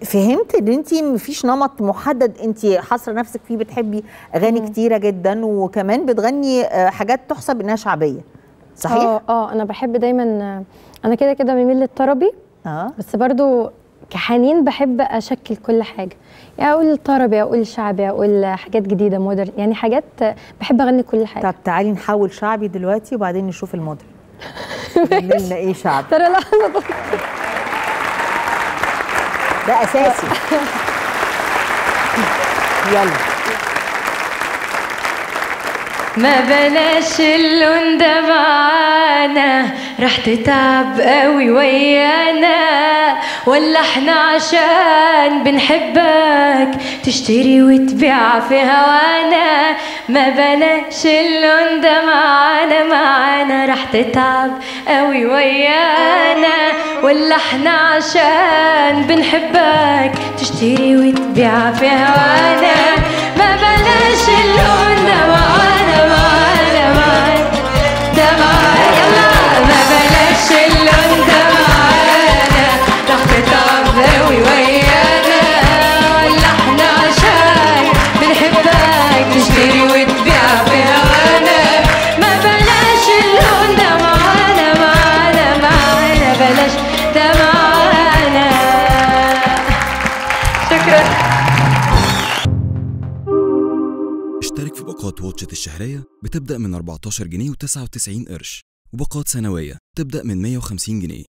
فهمت ان انت مفيش نمط محدد انت حاصره نفسك فيه بتحبي اغاني مم. كتيره جدا وكمان بتغني آه، حاجات تحسب انها شعبيه صحيح اه اه انا بحب دايما انا كده كده بميل للطربي اه بس برضو كحنين بحب اشكل كل حاجه يعني اقول طربي اقول شعبي اقول حاجات جديده مودرن يعني حاجات بحب اغني كل حاجه طب تعالي نحول شعبي دلوقتي وبعدين نشوف الموديل نعمل لنا ايه شعبي ترى لحظه ده اساسي يلا ما بلاش اللون ده معانا رح تتعب قوي ويانا ولا احنا عشان بنحبك تشتري وتبيع في هوانا ما بلاش اللون ده معانا معانا رح تتعب قوي ويانا ولا احنا عشان بنحبك تشتري وتبيع في هوانا ما بلاش اللون ده معانا معانا معانا ده معانا يلا ما بلاش اللون ده معانا رح تتعب قوي ويانا ولا احنا عشان بنحبك تشتري وتبيع في هوانا ما بلاش اللون ده معانا معانا معانا بلاش ده معانا شكرا اشترك في باقات واتشت الشهرية بتبدأ من 14 جنيه و99 قرش وباقات سنوية تبدأ من 150 جنيه